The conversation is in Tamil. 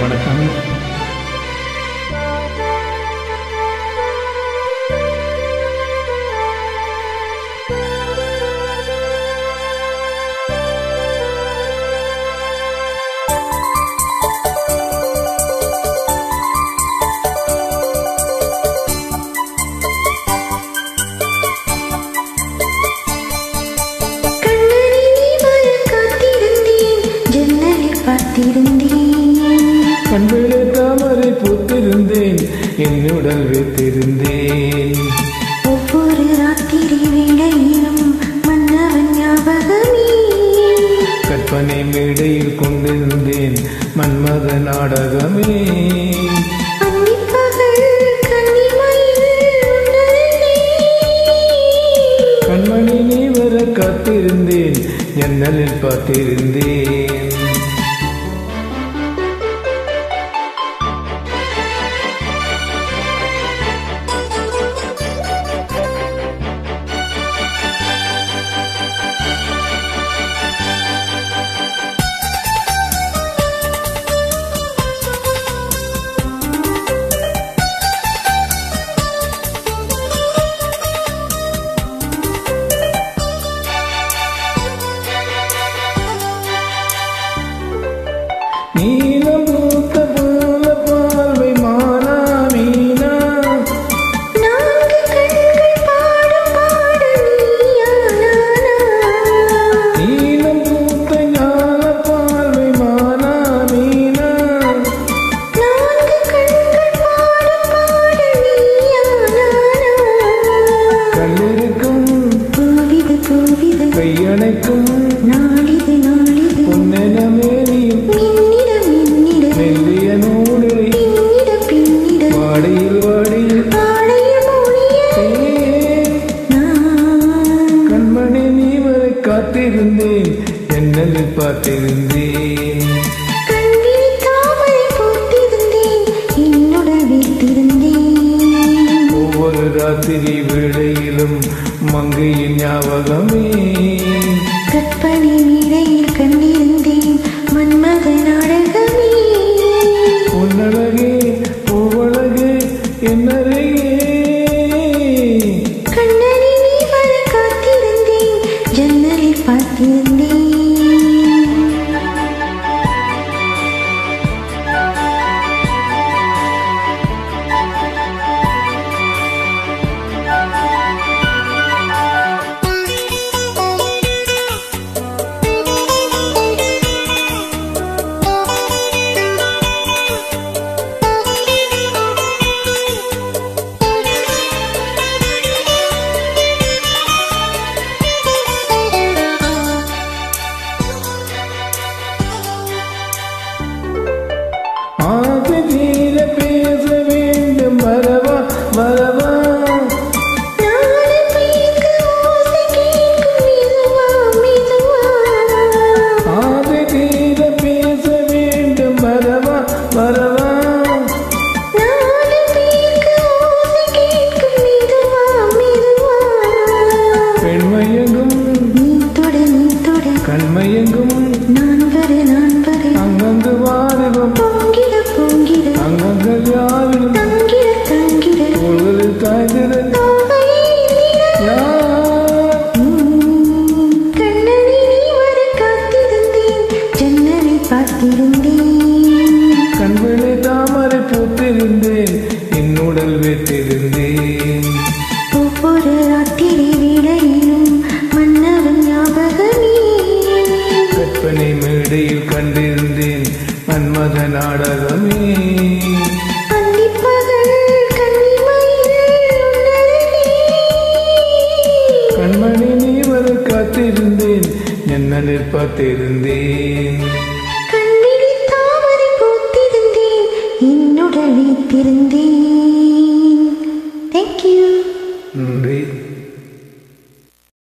வணக்கம் கண்ணனை நீ வர காத்திருந்தேன் ஜன்னலில் பார்த்திருந்தேன் கண்பிலே தாமரை பூத்திருந்தேன் என்னுடல் வைத்திருந்தேன் ஒவ்வொரு ராத்திரி வேளையிலும் மன்னவன் ஞாபகமே கற்பனை மேடையில் கொண்டிருந்தேன் மன்மத நாடகமே அன்னிப்பகல் கன்னிமயில் உணர்ந்தேன். கண்மணி நீ வர காத்திருந்தேன் ஜன்னலில் பார்த்திருந்தேன் நீலம் மூத்த போல பார்வை மானா மீனா நான்கு கண்கள் பாடும் பாடல் நீயானானா. நீலம் மூத்த ஞான பார்வை மானா மீனா நான்கு கண்கள் பாடும் பாடல் நீயானானா. கல்லிருக்கும் பூவிது பூவிது கையணைக்கும் நாளிது நாளிது பொன்னென மேனியும் மின்னிட மின்னிட மெல்லிய நூலிடை பின்னிட பின்னிட வாடியில் வாடியில் ஆடையும் ஒளிய தேன். நான் கண்மணி நீ வரை காத்திருந்தேன் என்னலில் பார்த்திருந்தேன் கண்விழி தாமரை பூத்திருந்தேன் என்னுடன் வைத்திருந்தேன் ஒவ்வொரு ராத்திரி வேளையிலும் மங்கையின் ஞாபகமே கற்பனை நீரையில் கண்டிருந்தேன் மன்மத நாடகமே உன்னழகே பூவழகே என்னழகே கண்ணனை நீ வர காத்திருந்தேன் ஜன்னலில் பார்த்திருந்தேன் ஆசை தீர பேச வேண்டும் வரவா வரவா நாளை பேய்க்கு ஓசை கேட்கும் மெதுவா மெதுவா ஆசை தீர பேச வேண்டும் வரவா வரவா நாலு பேருக்கு ஓசை கேட்கும் மெதுவா மெதுவா பெண்மயங்கும் நீ தொடு நீ தொடு கண்மயங்கும் நான் வர நான் வர அங்கங்கு வாலிபம் பொங்கிட பொங்கிட அங்கங்க யாவிலும் தங்கிட தங்கிட தோள்களில் தாய்ந்திட தோகையை எண்ணிட. யார் உம், கண்ணனை நீ வர காத்திருந்தேன் ஜன்னலை பார்த்திருந்தேன் கண்விழி தாமரை பூத்திருந்தேன் என்னுடல் வைத்திருந்தேன் ஒவ்வொரு ராத்திரி வேளையிலும் மன்னவன் ஞாபகமே கற்பனை மேடையில் கண்டிருந்தேன் மன்மத நாடகமே அந்திப்பகல் கன்னிமயில் உன்னழகே. கண்மணி நீ வர காத்திருந்தேன் என்னலில் பார்த்திருந்தேன் கண்விழி தாமரை பூத்திருந்தேன் என்னுடன் வைத்திருந்தேன்